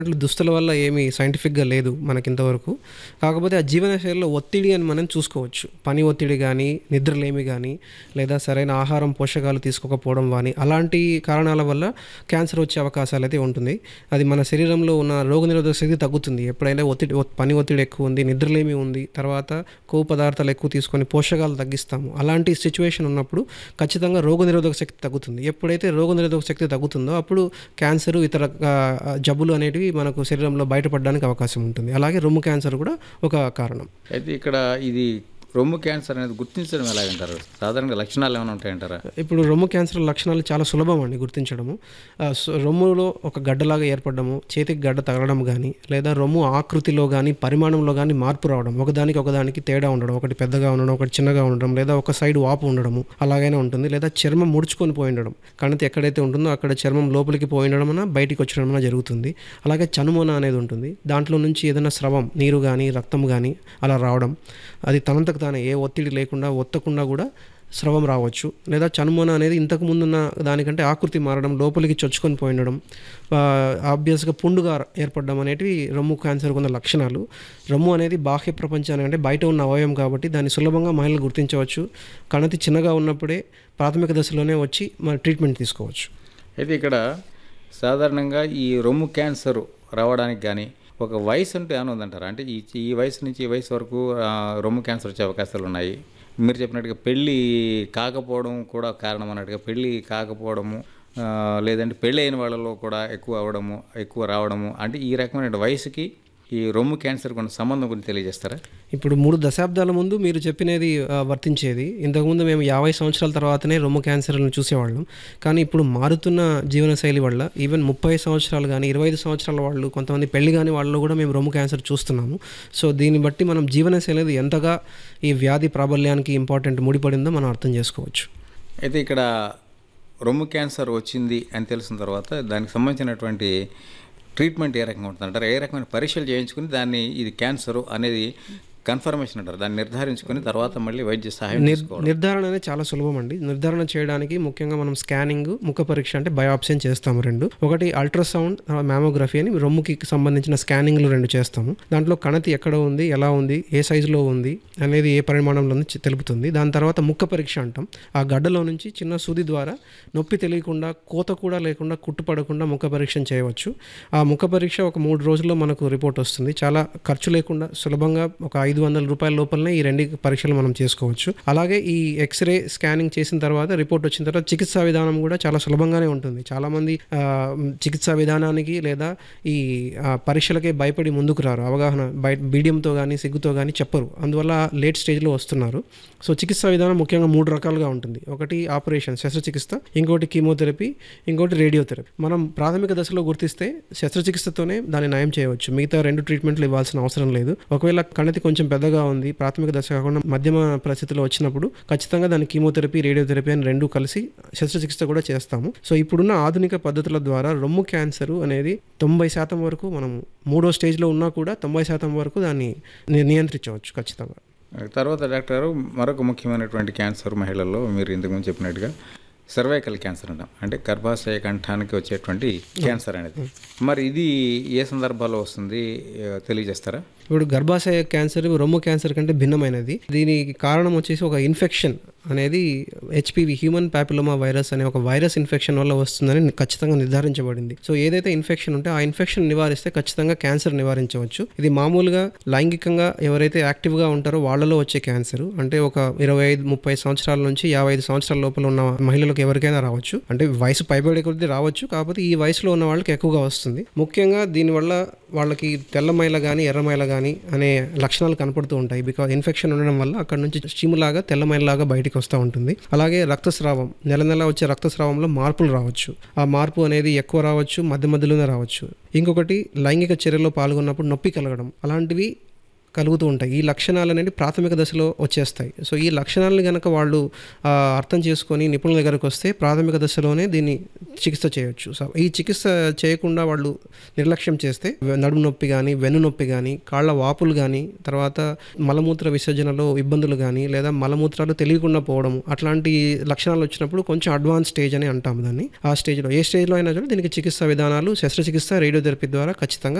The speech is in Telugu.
అట్లా దుస్తుల వల్ల ఏమీ సైంటిఫిక్గా లేదు మనకింతవరకు కాకపోతే ఆ జీవనశైలిలో ఒత్తిడి అని మనం చూసుకోవచ్చు పని ఒత్తిడి కానీ నిద్రలేమి కానీ లేదా సరైన ఆహారం పోషకాలు తీసుకోకపోవడం కానీ అలాంటి కారణాల వల్ల క్యాన్సర్ వచ్చే అవకాశాలు అయితే ఉంటుంది అది మన శరీరంలో ఉన్న రోగనిరోధక శక్తి తగ్గుతుంది ఎప్పుడైనా ఒత్తిడి ఒత్- పని ఒత్తిడి ఎక్కువ ఉంది నిద్రలేమి ఉంది తర్వాత కొవ్వు పదార్థాలు ఎక్కువ తీసుకొని పోషకాలు తగ్గిస్తాము అలాంటి సిచ్యువేషన్ ఉన్నప్పుడు ఖచ్చితంగా రోగనిరోధక శక్తి తగ్గుతుంది ఎప్పుడైతే రోగనిరోధక శక్తి తగ్గుతుందో అప్పుడు క్యాన్సర్ ఇతర ఆ, జబ్బులు అనేటివి మనకు శరీరంలో బయటపడడానికి అవకాశం ఉంటుంది అలాగే రొమ్ము క్యాన్సర్ కూడా ఒక కారణం అయితే ఇక్కడ ఇది రొమ్ము క్యాన్సర్ అనేది గుర్తించడం ఎలాగంటారు సాధారణంగా లక్షణాలు ఏమైనా ఉంటాయంటారా ఇప్పుడు రొమ్ము క్యాన్సర్ లక్షణాలు చాలా సులభం అండి గుర్తించడము ఆ, సో రొమ్ములో ఒక గడ్డలాగా ఏర్పడము చేతికి గడ్డ తగలడం కానీ లేదా రొమ్ము ఆకృతిలో కానీ పరిమాణంలో కానీ మార్పు రావడం ఒకదానికి ఒకదానికి తేడా ఉండడం ఒకటి పెద్దగా ఉండడం ఒకటి చిన్నగా ఉండడం లేదా ఒక సైడ్ వాపు ఉండడము అలాగైనా ఉంటుంది లేదా చర్మం ముడుచుకొని పోయి ఉండడం కణితి ఎక్కడైతే ఉంటుందో అక్కడ చర్మం లోపలికి పోయి ఉండడం బయటికి వచ్చడం జరుగుతుంది అలాగే చనుమొన అనేది ఉంటుంది దాంట్లో నుంచి ఏదైనా స్రవం నీరు కానీ రక్తం కానీ అలా రావడం అది తనంతకు తానే ఏ ఒత్తిడి లేకుండా ఒత్తకుండా కూడా స్రవం రావచ్చు లేదా చనుమొన అనేది ఇంతకు ముందున్న దానికంటే ఆకృతి మారడం లోపలికి చొచ్చుకొని పోయి ఉండడం ఆబ్వియస్గా పుండుగా ఏర్పడడం అనేటివి రొమ్ము క్యాన్సర్కి ఉన్న లక్షణాలు రొమ్ము అనేది బాహ్య ప్రపంచాన్ని అంటే బయట ఉన్న అవయవం కాబట్టి దాన్ని సులభంగా మహిళలు గుర్తించవచ్చు కణతి చిన్నగా ఉన్నప్పుడే ప్రాథమిక దశలోనే వచ్చి మన ట్రీట్మెంట్ తీసుకోవచ్చు అయితే ఇక్కడ సాధారణంగా ఈ రొమ్ము క్యాన్సర్ రావడానికి కానీ ఒక వయసు అంటే ఏమైనా ఉందంటారా అంటే ఈ ఈ వయసు నుంచి ఈ వయసు వరకు ఆ, రొమ్ము క్యాన్సర్ వచ్చే అవకాశాలు ఉన్నాయి మీరు చెప్పినట్టుగా పెళ్ళి కాకపోవడం కూడా కారణం అన్నట్టుగా పెళ్ళి కాకపోవడము ఆ, లేదంటే పెళ్ళి అయిన వాళ్ళలో కూడా ఎక్కువ అవ్వడము ఎక్కువ రావడము అంటే ఈ రకమైన వయసుకి ఈ రొమ్ము క్యాన్సర్ కొన్ని సంబంధం గురించి తెలియజేస్తారా ఇప్పుడు మూడు దశాబ్దాల ముందు మీరు చెప్పినది ఆ, వర్తించేది ఇంతకుముందు మేము యాభై సంవత్సరాల తర్వాతనే రొమ్ము క్యాన్సర్లను చూసేవాళ్ళం కానీ ఇప్పుడు మారుతున్న జీవనశైలి వల్ల ఈవెన్ ముప్పై సంవత్సరాలు కానీ ఇరవై ఐదు సంవత్సరాల వాళ్ళు కొంతమంది పెళ్లి కాని వాళ్ళలో కూడా మేము రొమ్ము క్యాన్సర్ చూస్తున్నాము సో దీన్ని బట్టి మనం జీవనశైలి అనేది ఎంతగా ఈ వ్యాధి ప్రాబల్యానికి ఇంపార్టెంట్ ముడిపడిందో మనం అర్థం చేసుకోవచ్చు అయితే ఇక్కడ రొమ్ము క్యాన్సర్ వచ్చింది అని తెలిసిన తర్వాత దానికి సంబంధించినటువంటి ట్రీట్మెంట్ ఏ రకంగా ఉంటుంది అంటారు ఏ రకమైన పరీక్షలు చేయించుకుని దాన్ని ఇది క్యాన్సర్ అనేది కన్ఫర్మేషన్ అంటారు దాన్ని నిర్ధారించుకుని తర్వాత మళ్ళీ వైద్య సహాయం తీసుకోవడం నిర్ధారణ అనేది చాలా సులభం అండి నిర్ధారణ చేయడానికి ముఖ్యంగా మనం స్కానింగ్ ముఖ పరీక్ష అంటే బయాప్సీ అని చేస్తాము రెండు ఒకటి అల్ట్రాసౌండ్ మ్యామోగ్రఫీ అని రొమ్ముకి సంబంధించిన స్కానింగ్లు రెండు చేస్తాము దాంట్లో కణతి ఎక్కడ ఉంది ఎలా ఉంది ఏ సైజులో ఉంది అనేది ఏ పరిమాణంలో ఉంది చె- తెలుపుతుంది దాని తర్వాత ముక్క పరీక్ష అంటాం ఆ గడ్డలో నుంచి చిన్న సూది ద్వారా నొప్పి తెలియకుండా కోత కూడా లేకుండా కుట్టుపడకుండా ముఖ పరీక్షను చేయవచ్చు ఆ ముఖ పరీక్ష ఒక మూడు రోజుల్లో మనకు రిపోర్ట్ వస్తుంది చాలా ఖర్చు లేకుండా సులభంగా ఒక ఐదు వందల రూపాయల లోపలనే ఈ రెండు పరీక్షలు మనం చేసుకోవచ్చు అలాగే ఈ ఎక్స్రే స్కానింగ్ చేసిన తర్వాత రిపోర్ట్ వచ్చిన తర్వాత చికిత్సా విధానం కూడా చాలా సులభంగానే ఉంటుంది చాలామంది ఆ, చికిత్సా విధానానికి లేదా ఈ ఆ, పరీక్షలకే భయపడి ముందుకు రారు అవగాహన బయట బీడియంతో కానీ సిగ్గుతో కానీ చెప్పరు అందువల్ల లేట్ స్టేజ్లో వస్తున్నారు సో చికిత్సా విధానం ముఖ్యంగా మూడు రకాలుగా ఉంటుంది ఒకటి ఆపరేషన్ శస్త్రచికిత్స ఇంకోటి కీమోథెరపీ ఇంకోటి రేడియోథెరపీ మనం ప్రాథమిక దశలో గుర్తిస్తే శస్త్రచికిత్సతోనే దాన్ని నయం చేయవచ్చు మిగతా రెండు ట్రీట్మెంట్లు ఇవ్వాల్సిన అవసరం లేదు ఒకవేళ కణతి కొంచెం పెద్దగా ఉంది ప్రాథమిక దశ కాకుండా మధ్యమ పరిస్థితిలో వచ్చినప్పుడు ఖచ్చితంగా దాన్ని కీమోథెరపీ రేడియోథెరపీ అని రెండు కలిసి శస్త్రచికిత్స కూడా చేస్తాము సో ఇప్పుడున్న ఆధునిక పద్ధతుల ద్వారా రొమ్ము క్యాన్సర్ అనేది తొంభై శాతం వరకు మనం మూడో స్టేజ్లో ఉన్నా కూడా తొంభై శాతం వరకు దాన్ని ని- నియంత్రించవచ్చు ఖచ్చితంగా తర్వాత డాక్టర్ గారు మరొక ముఖ్యమైనటువంటి క్యాన్సర్ మహిళల్లో మీరు ఇంతకుముందు చెప్పినట్టుగా సర్వైకల్ క్యాన్సర్ అంటాం అంటే గర్భాశయ కంఠానికి వచ్చేటువంటి క్యాన్సర్ అనేది మరి ఇది ఏ సందర్భాల్లో వస్తుంది ఆ, తెలియజేస్తారా ఇప్పుడు గర్భాశయ క్యాన్సర్ రొమ్ము క్యాన్సర్ కంటే భిన్నమైనది దీనికి కారణం వచ్చేసి ఒక ఇన్ఫెక్షన్ అనేది హెచ్పివి హ్యూమన్ ప్యాపిలోమా వైరస్ అనే ఒక వైరస్ ఇన్ఫెక్షన్ వల్ల వస్తుందని ఖచ్చితంగా నిర్ధారించబడింది సో ఏదైతే ఇన్ఫెక్షన్ ఉంటే ఆ ఇన్ఫెక్షన్ నివారిస్తే ఖచ్చితంగా క్యాన్సర్ నివారించవచ్చు ఇది మామూలుగా లైంగికంగా ఎవరైతే యాక్టివ్గా ఉంటారో వాళ్ళలో వచ్చే క్యాన్సర్ అంటే ఒక ఇరవై ఐదు ముప్పై సంవత్సరాల నుంచి యాభై ఐదు సంవత్సరాల లోపల ఉన్న మహిళలకు ఎవరికైనా రావచ్చు అంటే వయసు పైబడే కొద్దీ రావచ్చు కాకపోతే ఈ వయసులో ఉన్న వాళ్ళకి ఎక్కువగా వస్తుంది ముఖ్యంగా దీనివల్ల వాళ్ళకి తెల్ల మైల కానీ ఎర్ర మైల కానీ అనే లక్షణాలు కనపడుతూ ఉంటాయి బికాజ్ ఇన్ఫెక్షన్ ఉండడం వల్ల అక్కడ నుంచి చీములాగా తెల్ల మైలలాగా బయటికి వస్తూ ఉంటుంది అలాగే రక్తస్రావం నెల నెల వచ్చే రక్తస్రావంలో మార్పులు రావచ్చు ఆ మార్పు అనేది ఎక్కువ రావచ్చు మధ్య మధ్యలోనే రావచ్చు ఇంకొకటి లైంగిక చర్యలో పాల్గొన్నప్పుడు నొప్పి కలగడం అలాంటివి కలుగుతూ ఉంటాయి ఈ లక్షణాలు అనేవి ప్రాథమిక దశలో వచ్చేస్తాయి సో ఈ లక్షణాలను కనుక వాళ్ళు ఆ, అర్థం చేసుకొని నిపుణుల దగ్గరకు వస్తే ప్రాథమిక దశలోనే దీన్ని చికిత్స చేయొచ్చు సో ఈ చికిత్స చేయకుండా వాళ్ళు నిర్లక్ష్యం చేస్తే వె- నడుము నొప్పి కానీ వెన్ను నొప్పి కానీ కాళ్ళ వాపులు కానీ తర్వాత మలమూత్ర విసర్జనలో ఇబ్బందులు కానీ లేదా మలమూత్రాలు తెలియకుండా పోవడం అట్లాంటి లక్షణాలు వచ్చినప్పుడు కొంచెం అడ్వాన్స్ స్టేజ్ అని అంటాము దాన్ని ఆ స్టేజ్లో ఏ స్టేజ్లో అయినా సరే దీనికి చికిత్స విధానాలు శస్త్రచికిత్స రేడియోథెరపీ ద్వారా ఖచ్చితంగా